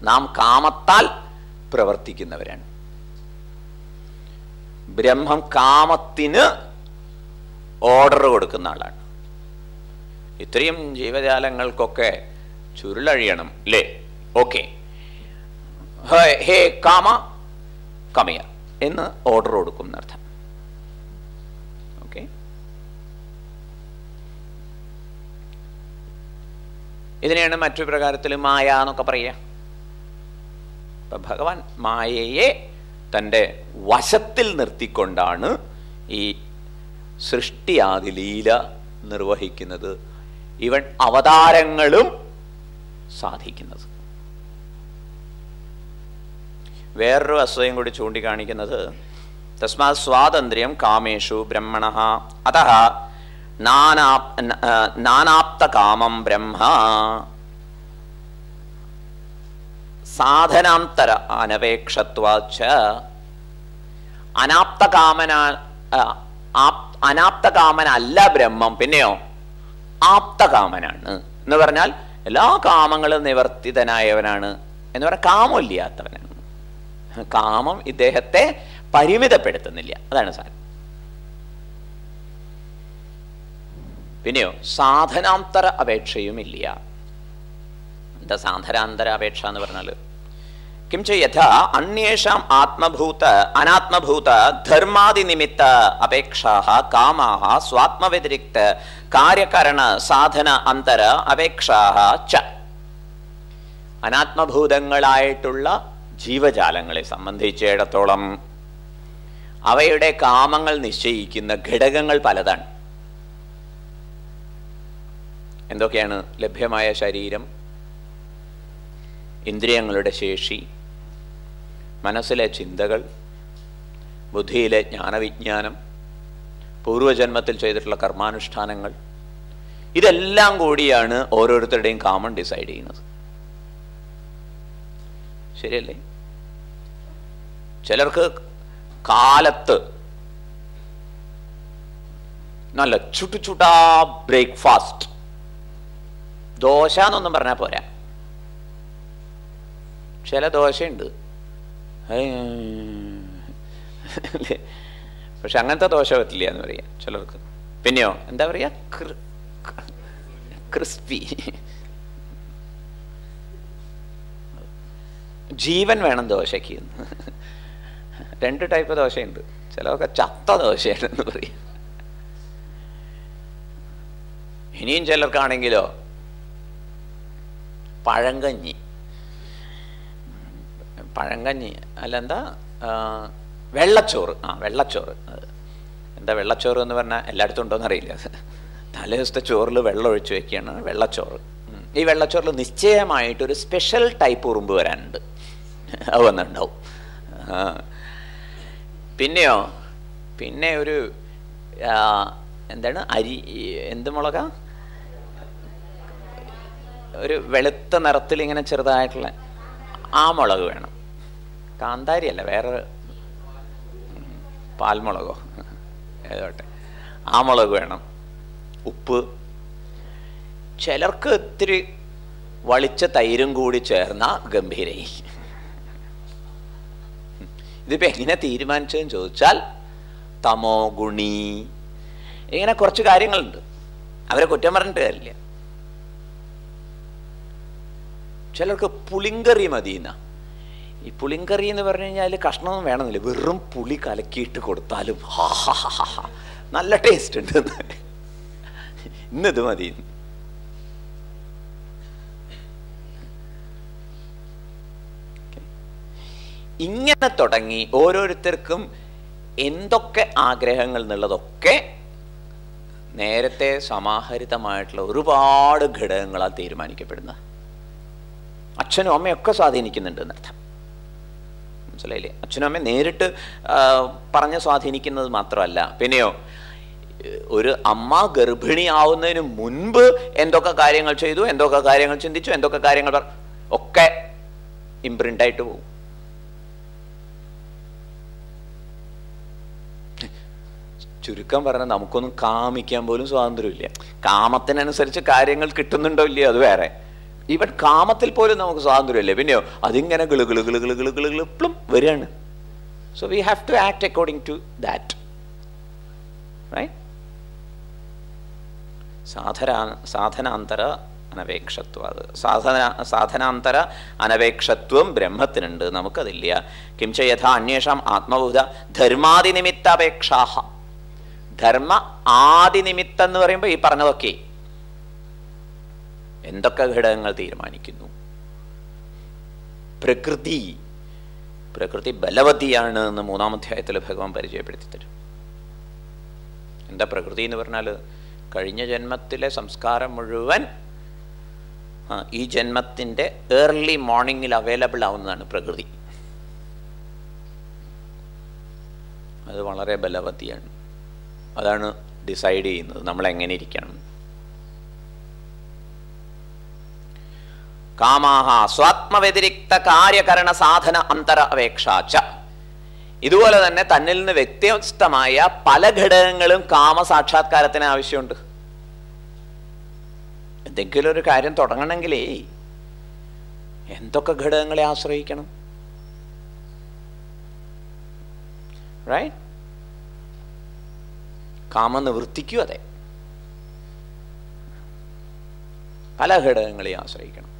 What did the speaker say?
നാം കാമത്താൽ പ്രവർത്തിക്കുന്നവരാണ് ബ്രഹ്മം കാമത്തിന് ഓർഡർ കൊടുക്കുന്ന ആളാണ് ഇത്രയും ജീവജാലങ്ങൾക്കൊക്കെ ചുരുളഴിയണം അല്ലേ ഓക്കെ ഹേ കാമ കമിയ എന്ന് ഓർഡർ കൊടുക്കും എന്നർത്ഥം ഓക്കെ ഇതിനെയാണ് മറ്റു പ്രകാരത്തിൽ മായ എന്നൊക്കെ പറയുക അപ്പൊ ഭഗവാൻ മായയെ തൻ്റെ വശത്തിൽ നിർത്തിക്കൊണ്ടാണ് ഈ സൃഷ്ടിയാദി ലീല നിർവഹിക്കുന്നത് ഇവൻ അവതാരങ്ങളും സാധിക്കുന്നത് വേറൊരു അസ്വയം കൂടി ചൂണ്ടിക്കാണിക്കുന്നത് തസ്മാ സ്വാതന്ത്ര്യം കാമേഷു ബ്രഹ്മണ അത നാനാ നാനാപ്ത കാമം ബ്രഹ്മ സാധനാന്തര അനപേക്ഷത്വാച്ച അനാപ്തകാമന അനാപ്തകാമനല്ല ബ്രഹ്മം പിന്നെയോ ആപ്തകാമനാണ് എന്ന് പറഞ്ഞാൽ എല്ലാ കാമങ്ങളും നിവർത്തിതനായവനാണ് എന്ന് പറഞ്ഞാൽ കാമമില്ലാത്തവനാണ് കാമം ഇദ്ദേഹത്തെ പരിമിതപ്പെടുത്തുന്നില്ല അതാണ് സാരം പിന്നെയോ സാധനാന്തര അപേക്ഷയും ഇല്ല എന്താ സാധനാന്തര അപേക്ഷ എന്ന് പറഞ്ഞാൽ കിം യഥാ അന്യേഷാം ആത്മഭൂത അനാത്മഭൂത ധർമാദി നിമിത്ത അപേക്ഷാ കാമാ സ്വാത്മവ്യതിരിക്ത കാര്യകരണ സാധന അന്തര അപേക്ഷാ ച അനാത്മഭൂതങ്ങളായിട്ടുള്ള ജീവജാലങ്ങളെ സംബന്ധിച്ചിടത്തോളം അവയുടെ കാമങ്ങൾ നിശ്ചയിക്കുന്ന ഘടകങ്ങൾ പലതാണ് എന്തൊക്കെയാണ് ലഭ്യമായ ശരീരം ഇന്ദ്രിയങ്ങളുടെ ശേഷി മനസ്സിലെ ചിന്തകൾ ബുദ്ധിയിലെ ജ്ഞാനവിജ്ഞാനം പൂർവജന്മത്തിൽ ചെയ്തിട്ടുള്ള കർമാനുഷ്ഠാനങ്ങൾ ഇതെല്ലാം കൂടിയാണ് ഓരോരുത്തരുടെയും കാമൺ ഡിസൈഡ് ചെയ്യുന്നത് ശരിയല്ലേ ചിലർക്ക് കാലത്ത് നല്ല ചുട്ടു ചുട്ടാ ബ്രേക്ക്ഫാസ്റ്റ് ദോശ എന്നൊന്നും പറഞ്ഞാൽ പോരാ ചില ദോശയുണ്ട് പക്ഷെ അങ്ങനത്തെ ദോശ പറ്റില്ല എന്ന് പറയാം ചിലർക്ക് പിന്നെയോ എന്താ പറയാ ക്രിസ്പി ജീവൻ വേണം ദോശയ്ക്ക് രണ്ട് ടൈപ്പ് ദോശയുണ്ട് ചിലതൊക്കെ ചത്ത ദോശയാണെന്ന് പറയും ഇനിയും ചിലർക്കാണെങ്കിലോ പഴങ്കഞ്ഞി പഴങ്കഞ്ഞി അല്ല എന്താ വെള്ളച്ചോറ് ആ വെള്ളച്ചോറ് എന്താ വെള്ളച്ചോറ് എന്ന് പറഞ്ഞാൽ എല്ലായിടത്തും ഉണ്ടോയെന്ന് അറിയില്ല തലേ ദിവസത്തെ ചോറിൽ വെള്ളം ഒഴിച്ചു വെക്കുകയാണ് വെള്ളച്ചോറ് ഈ വെള്ളച്ചോറിൽ നിശ്ചയമായിട്ട് ഒരു സ്പെഷ്യൽ ടൈപ്പ് ഉറുമ്പ് വരാനുണ്ട് അത് വന്നിട്ടുണ്ടാവും പിന്നെയോ പിന്നെ ഒരു എന്താണ് അരി എന്ത് മുളക ഒരു വെളുത്ത നിറത്തിൽ ഇങ്ങനെ ചെറുതായിട്ടുള്ള ആ മുളക് വേണം കാന്താരി അല്ല വേറെ പാൽമുളകോ ഏതോട്ടെ ആ മുളക് വേണം ഉപ്പ് ചിലർക്ക് ഇത്തിരി വളിച്ച തൈരും കൂടി ചേർന്ന ഗംഭീരയി ഇതിപ്പോ എങ്ങനെ തീരുമാനിച്ചതെന്ന് ചോദിച്ചാൽ തമോ ഗുണി ഇങ്ങനെ കുറച്ച് കാര്യങ്ങളുണ്ട് അവരെ കുറ്റം പറഞ്ഞിട്ട് കാര്യമില്ല ചിലർക്ക് പുളിങ്കറി മതിയെന്ന ഈ പുളിങ്കറി എന്ന് പറഞ്ഞു കഴിഞ്ഞാൽ കഷ്ണമൊന്നും വേണമെന്നില്ല വെറും പുളി കലക്കിയിട്ട് കൊടുത്താലും നല്ല ടേസ്റ്റ് ഉണ്ട് ഇന്നിത് മതി ഇങ്ങനെ തുടങ്ങി ഓരോരുത്തർക്കും എന്തൊക്കെ ആഗ്രഹങ്ങൾ എന്നുള്ളതൊക്കെ നേരത്തെ സമാഹരിതമായിട്ടുള്ള ഒരുപാട് ഘടകങ്ങളാൽ തീരുമാനിക്കപ്പെടുന്ന അച്ഛനും അമ്മയൊക്കെ സ്വാധീനിക്കുന്നുണ്ട് എന്നർത്ഥം മനസ്സിലായില്ലേ അച്ഛനും അമ്മയും നേരിട്ട് പറഞ്ഞ് സ്വാധീനിക്കുന്നത് മാത്രമല്ല പിന്നെയോ ഒരു അമ്മ ഗർഭിണിയാവുന്നതിന് മുൻപ് എന്തൊക്കെ കാര്യങ്ങൾ ചെയ്തു എന്തൊക്കെ കാര്യങ്ങൾ ചിന്തിച്ചു എന്തൊക്കെ കാര്യങ്ങൾ ഒക്കെ ഇംപ്രിന്റ് ആയിട്ട് പോകും ചുരുക്കം പറഞ്ഞാൽ നമുക്കൊന്നും കാമിക്കാൻ പോലും സ്വാതന്ത്ര്യമില്ല കാമത്തിനനുസരിച്ച് കാര്യങ്ങൾ കിട്ടുന്നുണ്ടോ ഇല്ലയോ അത് വേറെ ഈവൻ കാമത്തിൽ പോലും നമുക്ക് സ്വാതന്ത്ര്യമല്ലേ പിന്നെയോ അതിങ്ങനെ ഗിളു ഗിളു ഗിളു ഗിളു ഗിളു ഗിളു ഗിളു പ്ലും വരികയാണ് so we have to act according to that right സാധന സാധനാന്തര അനപേക്ഷത്വം അത് സാധന സാധനാന്തര അനപേക്ഷത്വം ബ്രഹ്മത്തിനുണ്ട് നമുക്കതില്ല കിംച യഥാ അന്വേഷാം ആത്മബോധ ധർമാതിനിമിത്താപേക്ഷാഹ ധർമ്മ ആദിനിമിത്തം എന്ന് പറയുമ്പോൾ ഈ പറഞ്ഞതൊക്കെ എന്തൊക്കെ ഘടകങ്ങൾ തീരുമാനിക്കുന്നു പ്രകൃതി പ്രകൃതി ബലവതിയാണ് എന്ന് മൂന്നാം അധ്യായത്തിൽ ഭഗവാൻ പരിചയപ്പെടുത്തി തരും എന്താ പ്രകൃതി എന്ന് പറഞ്ഞാൽ കഴിഞ്ഞ ജന്മത്തിലെ സംസ്കാരം മുഴുവൻ ആ, ഈ ജന്മത്തിൻ്റെ ഏർലി മോർണിംഗിൽ അവൈലബിൾ ആവുന്നതാണ് പ്രകൃതി അത് വളരെ ബലവതിയാണ് അതാണ് ഡിസൈഡ് ചെയ്യുന്നത് നമ്മൾ എങ്ങനെ ഇരിക്കണം കാമാഹ സ്വാത്മവ്യതിരിക്ത കാര്യകരണ സാധന അന്തര അപേക്ഷാച്ച ഇതുപോലെ തന്നെ തന്നിൽ നിന്ന് വ്യത്യസ്തമായ പല ഘടകങ്ങളും കാമസാക്ഷാത്കാരത്തിന് ആവശ്യമുണ്ട് എന്തെങ്കിലും ഒരു കാര്യം തുടങ്ങണമെങ്കിലേ എന്തൊക്കെ ഘടകങ്ങളെ ആശ്രയിക്കണം റൈറ്റ് കാമനിവൃത്തിക്കും അതെ പല ഘടകങ്ങളെ ആശ്രയിക്കണം